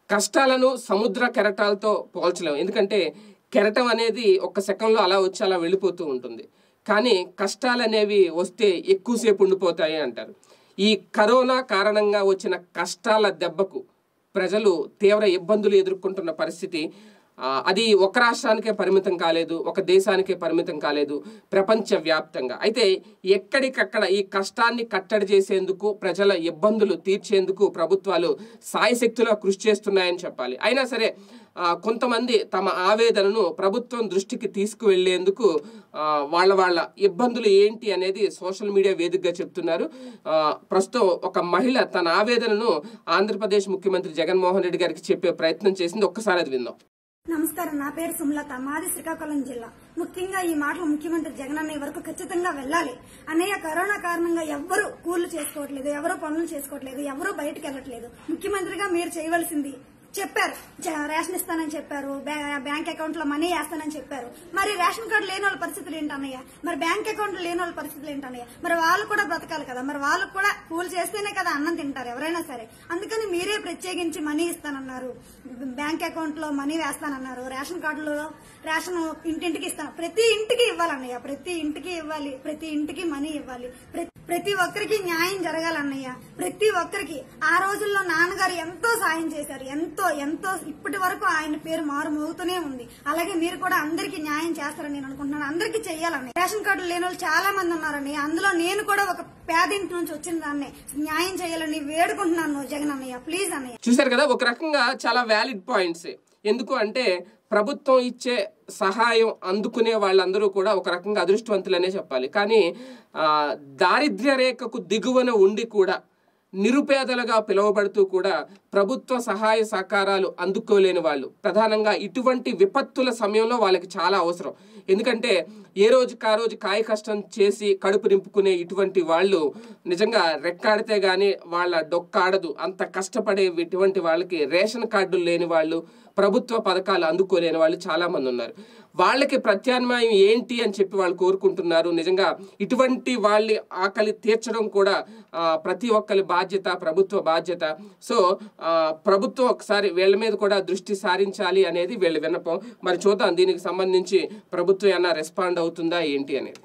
కష్టాలను సముద్ర కెరటాలతో పోల్చలేము ఎందుకంటే కెరటం అనేది ఒక్క సెకండ్లో అలా వచ్చి అలా వెళ్ళిపోతూ ఉంటుంది కానీ కష్టాలు అనేవి వస్తే ఎక్కువసేపు ఉండిపోతాయి అంటారు ఈ కరోనా కారణంగా వచ్చిన కష్టాల దెబ్బకు ప్రజలు తీవ్ర ఇబ్బందులు ఎదుర్కొంటున్న పరిస్థితి ఆ, అది ఒక రాష్ట్రానికే పరిమితం కాలేదు ఒక దేశానికే పరిమితం కాలేదు ప్రపంచ వ్యాప్తంగా అయితే ఎక్కడికక్కడ ఈ కష్టాన్ని కట్టడి చేసేందుకు ప్రజల ఇబ్బందులు తీర్చేందుకు ప్రభుత్వాలు సాయశక్తులా కృషి చేస్తున్నాయని చెప్పాలి అయినా సరే ఆ, కొంతమంది తమ ఆవేదనను ప్రభుత్వం దృష్టికి తీసుకువెళ్లేందుకు ఆ, వాళ్ళ వాళ్ళ ఇబ్బందులు ఏంటి అనేది సోషల్ మీడియా వేదికగా చెప్తున్నారు ఆ, ప్రస్తుతం ఒక మహిళ తన ఆవేదనను ఆంధ్రప్రదేశ్ ముఖ్యమంత్రి జగన్మోహన్ రెడ్డి గారికి చెప్పే ప్రయత్నం చేసింది ఒక్కసారి అది విందాం నమస్కారం నా పేరు సుమలత మాది శ్రీకాకుళం జిల్లా ముఖ్యంగా ఈ మాటలు ముఖ్యమంత్రి జగన్ అన్నయ్య వరకు ఖచ్చితంగా వెళ్ళాలి అన్నయ్య కరోనా కారణంగా ఎవ్వరూ కూర్లు చేసుకోవట్లేదు ఎవరూ పనులు చేసుకోవట్లేదు ఎవరూ బయటకు వెళ్ళట్లేదు ముఖ్యమంత్రిగా మీరు చేయవలసింది చెప్పారు జ- రేషన్ ఇస్తానని చెప్పారు బ్యా- బ్యాంక్ అకౌంట్ లో మనీ వేస్తానని చెప్పారు మరి రేషన్ కార్డు లేని వాళ్ళ పరిస్థితులు ఏంటన్నయ్య మరి బ్యాంక్ అకౌంట్ లేని వాళ్ళ పరిస్థితులు ఏంటన్నయ్య మరి వాళ్ళు కూడా బ్రతకాలి కదా మరి వాళ్ళకు కూడా కూలి చేస్తేనే కదా అన్నం తింటారు ఎవరైనా సరే అందుకని మీరే ప్రత్యేకించి మనీ ఇస్తానన్నారు బ్యాంక్ అకౌంట్ లో మనీ వేస్తానన్నారు రేషన్ కార్డులో రేషన్ ఇంటింటికి ఇస్తాను ప్రతి ఇంటికి ఇవ్వాలన్నయ్య ప్రతి ఇంటికి ఇవ్వాలి ప్రతి ఇంటికి మనీ ఇవ్వాలి ప్ర- ప్రతి ఒక్కరికి న్యాయం జరగాలన్నయ్య ప్రతి ఒక్కరికి ఆ రోజుల్లో నాన్నగారు ఎంతో సాయం చేశారు ఎంతో ఎంతో ఇప్పటి వరకు ఆయన పేరు మారు మోగుతూనే ఉంది అలాగే మీరు కూడా అందరికీ న్యాయం చేస్తారని నేను అనుకుంటున్నాను అందరికీ చెయ్యాలని రేషన్ కార్డులు లేని వాళ్ళు చాలా మంది ఉన్నారని అందులో నేను కూడా ఒక పేదింటి నుంచి వచ్చిన దాన్ని న్యాయం చేయాలని వేడుకుంటున్నాను జగన్ అన్నయ్య ప్లీజ్ అన్నయ్య చూశారు కదా ఒక రకంగా చాలా వ్యాలిడ్ పాయింట్స్ ఎందుకు అంటే ప్రభుత్వం ఇచ్చే సహాయం అందుకునే వాళ్ళందరూ కూడా ఒక రకంగా అదృష్టవంతులనే చెప్పాలి కానీ ఆ, దారిద్ర్య రేఖకు దిగువన ఉండి కూడా నిరుపేదలుగా పిలువబడుతూ కూడా ప్రభుత్వ సహాయ సహకారాలు అందుకోలేని వాళ్ళు ప్రధానంగా ఇటువంటి విపత్తుల సమయంలో వాళ్ళకి చాలా అవసరం ఎందుకంటే ఏ రోజుకి ఆ రోజు కాయ కష్టం చేసి కడుపు నింపుకునే ఇటువంటి వాళ్ళు నిజంగా రెక్కాడితే గానీ వాళ్ళ డొక్కాడదు అంత కష్టపడే ఇటువంటి వాళ్ళకి రేషన్ కార్డులు లేని వాళ్ళు ప్రభుత్వ పథకాలు అందుకోలేని వాళ్ళు చాలా మంది ఉన్నారు వాళ్ళకి ప్రత్యామ్నాయం ఏంటి అని చెప్పి వాళ్ళు కోరుకుంటున్నారు నిజంగా ఇటువంటి వాళ్ళ ఆకలి తీర్చడం కూడా ఆ, ప్రతి ఒక్కరి బాధ్యత ప్రభుత్వ బాధ్యత సో ఆ, ప్రభుత్వం ఒకసారి వీళ్ళ మీద కూడా దృష్టి సారించాలి అనేది వీళ్ళ విన్నపం మరి చూద్దాం దీనికి సంబంధించి ప్రభుత్వం ఏమైనా రెస్పాండ్ అవుతుందా ఏంటి అనేది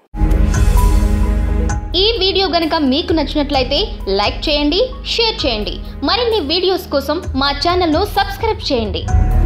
ఈ వీడియో గనుక మీకు నచ్చినట్లయితే లైక్ చేయండి షేర్ చేయండి మరిన్ని వీడియోస్ కోసం మా ఛానల్ను సబ్స్క్రైబ్ చేయండి